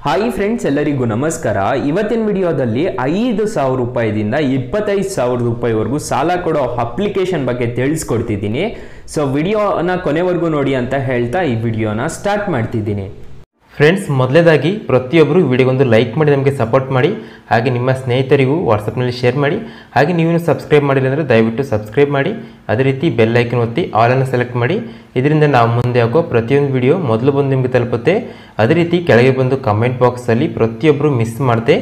hi friends ಎಲ್ಲರಿಗೂ ನಮಸ್ಕಾರ ಇವತ್ತಿನ ವಿಡಿಯೋದಲ್ಲಿ ಐದು ಸಾವಿರ ರೂಪಾಯಿದಿಂದ ಇಪ್ಪತ್ತೈದು ಸಾವಿರ ರೂಪಾಯಿವರೆಗೂ ಸಾಲ ಕೊಡೋ ಅಪ್ಲಿಕೇಶನ್ ಬಗ್ಗೆ ತಿಳಿಸ್ಕೊಡ್ತಿದ್ದೀನಿ ಸೊ ವಿಡಿಯೋನ ಕೊನೆವರೆಗೂ ನೋಡಿ ಅಂತ ಹೇಳ್ತಾ ಈ ವಿಡಿಯೋನ ಸ್ಟಾರ್ಟ್ ಮಾಡ್ತಿದ್ದೀನಿ ಫ್ರೆಂಡ್ಸ್ ಮೊದಲೇದಾಗಿ ಪ್ರತಿಯೊಬ್ಬರು ವಿಡಿಯೋಗೊಂದು ಲೈಕ್ ಮಾಡಿ ನಮಗೆ ಸಪೋರ್ಟ್ ಮಾಡಿ ಹಾಗೆ ನಿಮ್ಮ ಸ್ನೇಹಿತರಿಗೂ ವಾಟ್ಸಪ್ನಲ್ಲಿ ಶೇರ್ ಮಾಡಿ ಹಾಗೆ ನೀವು ಸಬ್ಸ್ಕ್ರೈಬ್ ಮಾಡಿಲ್ಲ ಅಂದರೆ ದಯವಿಟ್ಟು ಸಬ್ಸ್ಕ್ರೈಬ್ ಮಾಡಿ ಅದೇ ರೀತಿ ಬೆಲ್ ಐಕನ್ ಒತ್ತಿ ಆಲನ್ನು ಸೆಲೆಕ್ಟ್ ಮಾಡಿ ಇದರಿಂದ ನಾವು ಮುಂದೆ ಹಾಕೋ ಪ್ರತಿಯೊಂದು ವಿಡಿಯೋ ಮೊದಲು ಬಂದು ನಿಮಗೆ ತಲುಪುತ್ತೆ ಅದೇ ರೀತಿ ಕೆಳಗೆ ಬಂದು ಕಮೆಂಟ್ ಬಾಕ್ಸಲ್ಲಿ ಪ್ರತಿಯೊಬ್ಬರು ಮಿಸ್ ಮಾಡದೆ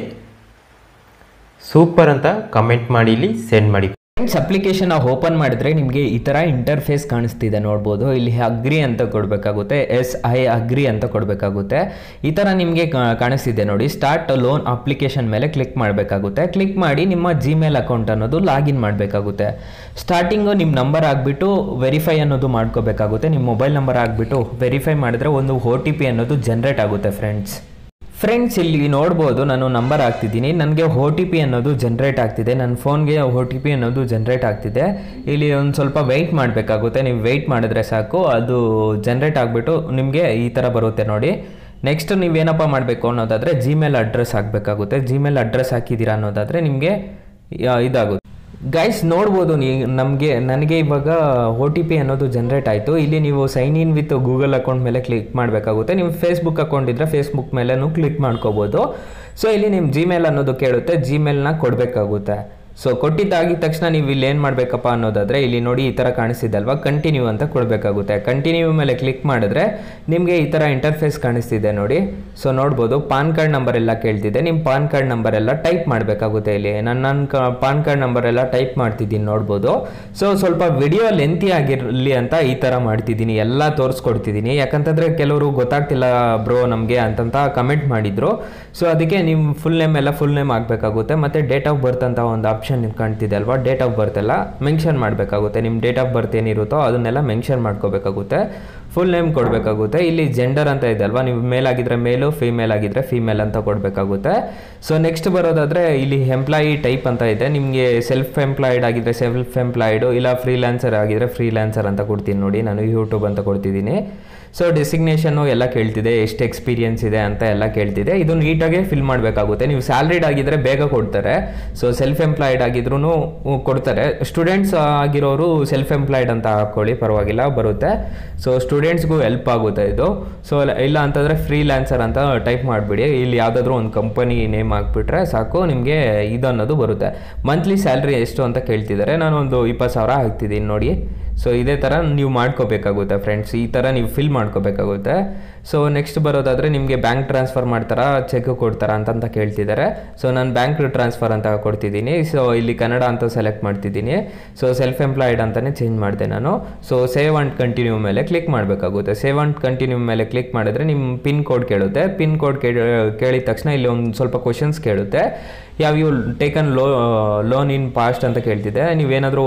ಸೂಪರ್ ಅಂತ ಕಮೆಂಟ್ ಮಾಡಿ ಇಲ್ಲಿ ಸೆಂಡ್ ಮಾಡಿ ಫ್ರೆಂಡ್ಸ್ ಅಪ್ಲಿಕೇಶನ್ ಓಪನ್ ಮಾಡಿದ್ರೆ ನಿಮಗೆ ಈ ಥರ ಇಂಟರ್ಫೇಸ್ ಕಾಣಿಸ್ತಿದೆ ನೋಡ್ಬೋದು ಇಲ್ಲಿ ಅಗ್ರಿ ಅಂತ ಕೊಡಬೇಕಾಗುತ್ತೆ ಎಸ್ ಐ ಅಗ್ರಿ ಅಂತ ಕೊಡಬೇಕಾಗುತ್ತೆ ಈ ಥರ ನಿಮಗೆ ಕಾಣಿಸ್ತಿದೆ ನೋಡಿ ಸ್ಟಾರ್ಟ್ ಲೋನ್ ಅಪ್ಲಿಕೇಶನ್ ಮೇಲೆ ಕ್ಲಿಕ್ ಮಾಡಬೇಕಾಗುತ್ತೆ ಕ್ಲಿಕ್ ಮಾಡಿ ನಿಮ್ಮ ಜಿಮೇಲ್ ಅಕೌಂಟ್ ಅನ್ನೋದು ಲಾಗಿನ್ ಮಾಡಬೇಕಾಗುತ್ತೆ ಸ್ಟಾರ್ಟಿಂಗು ನಿಮ್ಮ ನಂಬರ್ ಆಗಿಬಿಟ್ಟು ವೆರಿಫೈ ಅನ್ನೋದು ಮಾಡ್ಕೋಬೇಕಾಗುತ್ತೆ ನಿಮ್ಮ ಮೊಬೈಲ್ ನಂಬರ್ ಆಗಿಬಿಟ್ಟು ವೆರಿಫೈ ಮಾಡಿದ್ರೆ ಒಂದು ಒ ಟಿ ಪಿ ಅನ್ನೋದು ಜನ್ರೇಟ್ ಆಗುತ್ತೆ ಫ್ರೆಂಡ್ಸ್ ಫ್ರೆಂಡ್ಸ್ ಇಲ್ಲಿ ನೋಡ್ಬೋದು ನಾನು ನಂಬರ್ ಹಾಕ್ತಿದ್ದೀನಿ ನನಗೆ ಒ ಟಿ ಪಿ ಅನ್ನೋದು ಜನ್ರೇಟ್ ಆಗ್ತಿದೆ ನನ್ನ ಫೋನ್ಗೆ ಒ ಟಿ ಪಿ ಅನ್ನೋದು ಜನ್ರೇಟ್ ಆಗ್ತಿದೆ ಇಲ್ಲಿ ಒಂದು ಸ್ವಲ್ಪ ವೆಯ್ಟ್ ಮಾಡಬೇಕಾಗುತ್ತೆ ನೀವು ವೆಯ್ಟ್ ಮಾಡಿದ್ರೆ ಸಾಕು ಅದು ಜನ್ರೇಟ್ ಆಗಿಬಿಟ್ಟು ನಿಮಗೆ ಈ ಥರ ಬರುತ್ತೆ ನೋಡಿ ನೆಕ್ಸ್ಟ್ ನೀವೇನಪ್ಪ ಮಾಡಬೇಕು ಅನ್ನೋದಾದರೆ ಜಿಮೇಲ್ ಅಡ್ರೆಸ್ ಹಾಕಬೇಕಾಗುತ್ತೆ ಜಿಮೇಲ್ ಅಡ್ರೆಸ್ ಹಾಕಿದ್ದೀರಾ ಅನ್ನೋದಾದರೆ ನಿಮಗೆ ಇದಾಗುತ್ತೆ ಗೈಸ್ ನೋಡ್ಬೋದು ನೀ ನಮಗೆ ನನಗೆ ಇವಾಗ ಒ ಟಿ ಪಿ ಅನ್ನೋದು ಜನ್ರೇಟ್ ಆಯಿತು ಇಲ್ಲಿ ನೀವು sign in with Google account ಮೇಲೆ ಕ್ಲಿಕ್ ಮಾಡಬೇಕಾಗುತ್ತೆ ನಿಮ್ಮ ಫೇಸ್ಬುಕ್ ಅಕೌಂಟ್ ಇದ್ದರೆ ಫೇಸ್ಬುಕ್ ಮೇಲೂ ಕ್ಲಿಕ್ ಮಾಡ್ಕೋಬೋದು ಸೊ ಇಲ್ಲಿ ನಿಮ್ಮ ಜಿಮೇಲ್ ಅನ್ನೋದು ಕೇಳುತ್ತೆ ಜಿಮೇಲ್ನ ಕೊಡಬೇಕಾಗುತ್ತೆ ಸೊ ಕೊಟ್ಟಿದ್ದಾಗಿದ ತಕ್ಷಣ ನೀವು ಇಲ್ಲಿ ಏನು ಮಾಡಬೇಕಪ್ಪ ಅನ್ನೋದಾದರೆ ಇಲ್ಲಿ ನೋಡಿ ಈ ಥರ ಕಾಣಿಸ್ತಿದೆ ಅಲ್ವಾ ಕಂಟಿನ್ಯೂ ಅಂತ ಕೊಡಬೇಕಾಗುತ್ತೆ ಕಂಟಿನ್ಯೂ ಮೇಲೆ ಕ್ಲಿಕ್ ಮಾಡಿದ್ರೆ ನಿಮಗೆ ಈ ಥರ ಇಂಟರ್ಫೇಸ್ ಕಾಣಿಸ್ತಿದೆ ನೋಡಿ ಸೊ ನೋಡ್ಬೋದು ಪಾನ್ ಕಾರ್ಡ್ ನಂಬರ್ ಎಲ್ಲ ಕೇಳ್ತಿದೆ ನಿಮ್ಮ ಪಾನ್ ಕಾರ್ಡ್ ನಂಬರ್ ಎಲ್ಲ ಟೈಪ್ ಮಾಡಬೇಕಾಗುತ್ತೆ ಇಲ್ಲಿ ನಾನು ನನ್ನ ಕ ಪಾನ್ ಕಾರ್ಡ್ ನಂಬರ್ ಎಲ್ಲ ಟೈಪ್ ಮಾಡ್ತಿದ್ದೀನಿ ನೋಡ್ಬೋದು ಸೊ ಸ್ವಲ್ಪ ವಿಡಿಯೋ ಲೆಂತಿ ಆಗಿರಲಿ ಅಂತ ಈ ಥರ ಮಾಡ್ತಿದ್ದೀನಿ ಎಲ್ಲ ತೋರಿಸ್ಕೊಡ್ತಿದ್ದೀನಿ ಯಾಕಂತಂದರೆ ಕೆಲವರು ಗೊತ್ತಾಗ್ತಿಲ್ಲ ಬ್ರೋ ನಮಗೆ ಅಂತಂತ ಕಮೆಂಟ್ ಮಾಡಿದ್ರು ಸೊ ಅದಕ್ಕೆ ನಿಮ್ಮ ಫುಲ್ ನೇಮ್ ಎಲ್ಲ ಫುಲ್ ನೇಮ್ ಆಗಬೇಕಾಗುತ್ತೆ ಮತ್ತು ಡೇಟ್ ಆಫ್ ಬರ್ತ್ ಅಂತ ಒಂದು ಆಪ್ಷನ್ ಕಾಣ್ತಿದೆ ಅಲ್ವಾ ಡೇಟ್ ಆಫ್ ಬರ್ತ್ ಎಲ್ಲ ಮೆನ್ಷನ್ ಮಾಡಬೇಕಾಗುತ್ತೆ ನಿಮ್ಮ ಡೇಟ್ ಆಫ್ ಬರ್ತ್ ಏನಿರುತ್ತೋ ಅದನ್ನೆಲ್ಲ ಮೆನ್ಷನ್ ಮಾಡ್ಕೋಬೇಕಾಗುತ್ತೆ ಫುಲ್ ನೇಮ್ ಕೊಡಬೇಕಾಗುತ್ತೆ ಇಲ್ಲಿ ಜೆಂಡರ್ ಅಂತ ಇದೆ ಅಲ್ವಾ ನೀವು ಮೇಲ್ ಆಗಿದ್ರೆ ಮೇಲು ಫೀಮೇಲ್ ಆಗಿದ್ರೆ ಫೀಮೇಲ್ ಅಂತ ಕೊಡಬೇಕಾಗುತ್ತೆ ಸೊ ನೆಕ್ಸ್ಟ್ ಬರೋದಾದರೆ ಇಲ್ಲಿ ಎಂಪ್ಲಾಯಿ ಟೈಪ್ ಅಂತ ಇದೆ ನಿಮಗೆ ಸೆಲ್ಫ್ ಎಂಪ್ಲಾಯ್ಡ್ ಆಗಿದ್ರೆ ಸೆಲ್ಫ್ ಎಂಪ್ಲಾಯ್ಡು ಇಲ್ಲ ಫ್ರೀಲ್ಯಾನ್ಸರ್ ಆಗಿದ್ರೆ ಫ್ರೀಲ್ಯಾನ್ಸರ್ ಅಂತ ಕೊಡ್ತೀನಿ ನೋಡಿ ನಾನು ಯೂಟ್ಯೂಬ್ ಅಂತ ಕೊಡ್ತಿದ್ದೀನಿ ಸೊ ಡೆಸಿಗ್ನೇಷನ್ನು ಎಲ್ಲ ಕೇಳ್ತಿದೆ ಎಷ್ಟು ಎಕ್ಸ್ಪೀರಿಯನ್ಸ್ ಇದೆ ಅಂತ ಎಲ್ಲ ಕೇಳ್ತಿದೆ ಇದು ನೀಟಾಗಿ ಫಿಲ್ ಮಾಡಬೇಕಾಗುತ್ತೆ ನೀವು ಸ್ಯಾಲ್ರಿಡ್ ಆಗಿದ್ರೆ ಬೇಗ ಕೊಡ್ತಾರೆ ಸೊ ಸೆಲ್ಫ್ ಎಂಪ್ಲಾಯ್ಡ್ ಆಗಿದ್ರು ಕೊಡ್ತಾರೆ ಸ್ಟೂಡೆಂಟ್ಸ್ ಆಗಿರೋರು ಸೆಲ್ಫ್ ಎಂಪ್ಲಾಯ್ಡ್ ಅಂತ ಹಾಕ್ಕೊಳ್ಳಿ ಪರವಾಗಿಲ್ಲ ಬರುತ್ತೆ ಸೊ ಸ್ಟೂಡೆಂಟ್ಸ್ಗೂ ಹೆಲ್ಪ್ ಆಗುತ್ತೆ ಇದು ಸೊ ಇಲ್ಲ ಅಂತಂದರೆ ಫ್ರೀಲ್ಯಾನ್ಸರ್ ಅಂತ ಟೈಪ್ ಮಾಡಿಬಿಡಿ ಇಲ್ಲಿ ಯಾವುದಾದ್ರೂ ಒಂದು ಕಂಪನಿ ನೇಮ್ ಹಾಕ್ಬಿಟ್ರೆ ಸಾಕು ನಿಮಗೆ ಇದು ಅನ್ನೋದು ಬರುತ್ತೆ ಮಂತ್ಲಿ ಸ್ಯಾಲ್ರಿ ಎಷ್ಟು ಅಂತ ಕೇಳ್ತಿದ್ದಾರೆ ನಾನು ಒಂದು ಇಪ್ಪತ್ತು ಸಾವಿರ ಹಾಕ್ತಿದ್ದೀನಿ ನೋಡಿ ಸೊ ಇದೇ ಥರ ನೀವು ಮಾಡ್ಕೋಬೇಕಾಗುತ್ತೆ ಫ್ರೆಂಡ್ಸ್ ಈ ಥರ ನೀವು ಫಿಲ್ ಮಾಡ್ಕೋಬೇಕಾಗುತ್ತೆ ಸೊ ನೆಕ್ಸ್ಟ್ ಬರೋದಾದರೆ ನಿಮಗೆ ಬ್ಯಾಂಕ್ ಟ್ರಾನ್ಸ್ಫರ್ ಮಾಡ್ತಾರಾ ಚೆಕ್ ಕೊಡ್ತಾರಾ ಅಂತಂತ ಕೇಳ್ತಿದ್ದಾರೆ ಸೊ ನಾನು ಬ್ಯಾಂಕ್ ಟ್ರಾನ್ಸ್ಫರ್ ಅಂತ ಕೊಡ್ತಿದ್ದೀನಿ ಸೊ ಇಲ್ಲಿ ಕನ್ನಡ ಅಂತ ಸೆಲೆಕ್ಟ್ ಮಾಡ್ತಿದ್ದೀನಿ ಸೊ ಸೆಲ್ಫ್ ಎಂಪ್ಲಾಯ್ಡ್ ಅಂತಲೇ ಚೇಂಜ್ ಮಾಡಿದೆ ನಾನು ಸೊ ಸೇವ್ ಆ್ಯಂಡ್ ಕಂಟಿನ್ಯೂ ಮೇಲೆ ಕ್ಲಿಕ್ ಮಾಡಬೇಕಾಗುತ್ತೆ ಸೇವ್ ಆ್ಯಂಡ್ ಕಂಟಿನ್ಯೂ ಮೇಲೆ ಕ್ಲಿಕ್ ಮಾಡಿದ್ರೆ ನಿಮ್ಮ ಪಿನ್ ಕೋಡ್ ಕೇಳುತ್ತೆ ಪಿನ್ ಕೋಡ್ ಕೇಳಿದ ತಕ್ಷಣ ಇಲ್ಲಿ ಒಂದು ಸ್ವಲ್ಪ ಕ್ವಶನ್ಸ್ ಕೇಳುತ್ತೆ ಯಾವ you taken lo loan in past ಅಂತ ಕೇಳ್ತಿದೆ ನೀವೇನಾದರೂ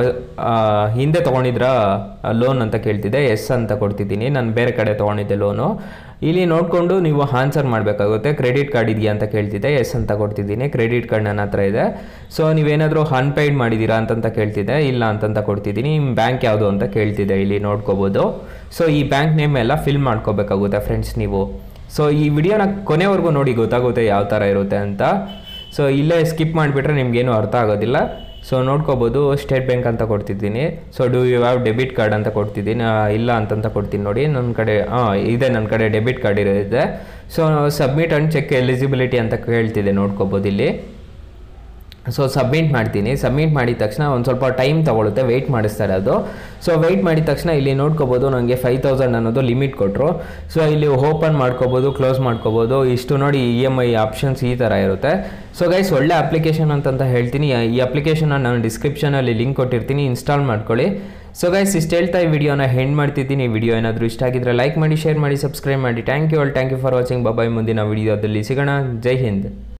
ಹಿಂದೆ ತೊಗೊಂಡಿದ್ರ ಲೋನ್ ಅಂತ ಕೇಳ್ತಿದೆ ಎಸ್ ಅಂತ ಕೊಡ್ತಿದ್ದೀನಿ ನಾನು ಬೇರೆ ಕಡೆ ತೊಗೊಂಡಿದ್ದೆ ಲೋನು ಇಲ್ಲಿ ನೋಡಿಕೊಂಡು ನೀವು ಆನ್ಸರ್ ಮಾಡಬೇಕಾಗುತ್ತೆ ಕ್ರೆಡಿಟ್ ಕಾರ್ಡ್ ಇದೆಯಾ ಅಂತ ಕೇಳ್ತಿದೆ ಎಸ್ ಅಂತ ಕೊಡ್ತಿದ್ದೀನಿ ಕ್ರೆಡಿಟ್ ಕಾರ್ಡ್ ನನ್ನ ಹತ್ರ ಇದೆ ಸೊ ನೀವೇನಾದರೂ ಅನ್ಪೇಯ್ಡ್ ಮಾಡಿದ್ದೀರಾ ಅಂತಂತ ಕೇಳ್ತಿದೆ ಇಲ್ಲ ಅಂತಂತ ಕೊಡ್ತಿದ್ದೀನಿ ನಿಮ್ಮ ಬ್ಯಾಂಕ್ ಯಾವುದು ಅಂತ ಕೇಳ್ತಿದೆ ಇಲ್ಲಿ ನೋಡ್ಕೋಬೋದು ಸೊ ಈ ಬ್ಯಾಂಕ್ ನೇಮ್ ಎಲ್ಲ ಫಿಲ್ ಮಾಡ್ಕೋಬೇಕಾಗುತ್ತೆ ಫ್ರೆಂಡ್ಸ್ ನೀವು ಸೊ ಈ ವಿಡಿಯೋನ ಕೊನೆವರೆಗೂ ನೋಡಿ ಗೊತ್ತಾಗುತ್ತೆ ಯಾವ ಥರ ಇರುತ್ತೆ ಅಂತ ಸೊ ಇಲ್ಲೇ ಸ್ಕಿಪ್ ಮಾಡಿಬಿಟ್ರೆ ನಿಮಗೇನು ಅರ್ಥ ಆಗೋದಿಲ್ಲ ಸೊ ನೋಡ್ಕೋಬೋದು ಸ್ಟೇಟ್ ಬ್ಯಾಂಕ್ ಅಂತ ಕೊಡ್ತಿದ್ದೀನಿ so do you have debit card ಅಂತ ಕೊಡ್ತಿದ್ದೀನಿ ಇಲ್ಲ ಅಂತಂತ ಕೊಡ್ತೀನಿ ನೋಡಿ ನನ್ನ ಕಡೆ ಹಾಂ ಇದೆ ನನ್ನ ಕಡೆ ಡೆಬಿಟ್ ಕಾರ್ಡ್ ಇರೋದಿದೆ so submit and check eligibility ಅಂತ ಕೇಳ್ತಿದೆ ನೋಡ್ಕೋಬೋದು ಇಲ್ಲಿ ಸೊ ಸಬ್ಮಿಟ್ ಮಾಡ್ತೀನಿ ಸಬ್ಮಿಟ್ ಮಾಡಿದ ತಕ್ಷಣ ಒಂದು ಸ್ವಲ್ಪ ಟೈಮ್ ತೊಗೊಳುತ್ತೆ ವೆಯ್ಟ್ ಮಾಡಿಸ್ತಾರೆ ಅದು ಸೊ ವೆಯ್ಟ್ ಮಾಡಿದ ತಕ್ಷಣ ಇಲ್ಲಿ ನೋಡ್ಕೋಬೋದು ನನಗೆ ಫೈವ್ ತೌಸಂಡ್ ಅನ್ನೋದು ಲಿಮಿಟ್ ಕೊಟ್ಟರು ಸೊ ಇಲ್ಲಿ ಓಪನ್ ಮಾಡ್ಕೋಬೋದು ಕ್ಲೋಸ್ ಮಾಡ್ಕೋಬೋದು ಇಷ್ಟು ನೋಡಿ ಇ ಎಮ್ ಐ ಆಪ್ಷನ್ಸ್ ಈ ಥರ ಇರುತ್ತೆ ಸೊ ಗೈಸ್ ಒಳ್ಳೆ ಅಪ್ಲಿಕೇಶನ್ ಅಂತಂತ ಹೇಳ್ತೀನಿ ಈ ಅಪ್ಲಿಕೇಶನ್ನ ನಾನು ಡಿಸ್ಕ್ರಿಪ್ಷನಲ್ಲಿ ಲಿಂಕ್ ಕೊಟ್ಟಿರ್ತೀನಿ ಇನ್ಸ್ಟಾಲ್ ಮಾಡ್ಕೊಳ್ಳಿ ಸೊ ಗೈಸ್ ಇಷ್ಟು ಹೇಳ್ತಾ ಈ ವಿಡಿಯೋನ ಹೆಂಡ್ ಮಾಡ್ತಿದ್ದೀನಿ ವಿಡಿಯೋ ಏನಾದರೂ ಇಷ್ಟ ಆಗಿದ್ರೆ ಲೈಕ್ ಮಾಡಿ ಶೇರ್ ಮಾಡಿ ಸಬ್ಸ್ಕ್ರೈಬ್ ಮಾಡಿ thank you all thank you for watching bye bye ಮುಂದಿನ ವಿಡಿಯೋದಲ್ಲಿ ಸಿಗೋಣ ಜೈ ಹಿಂದ್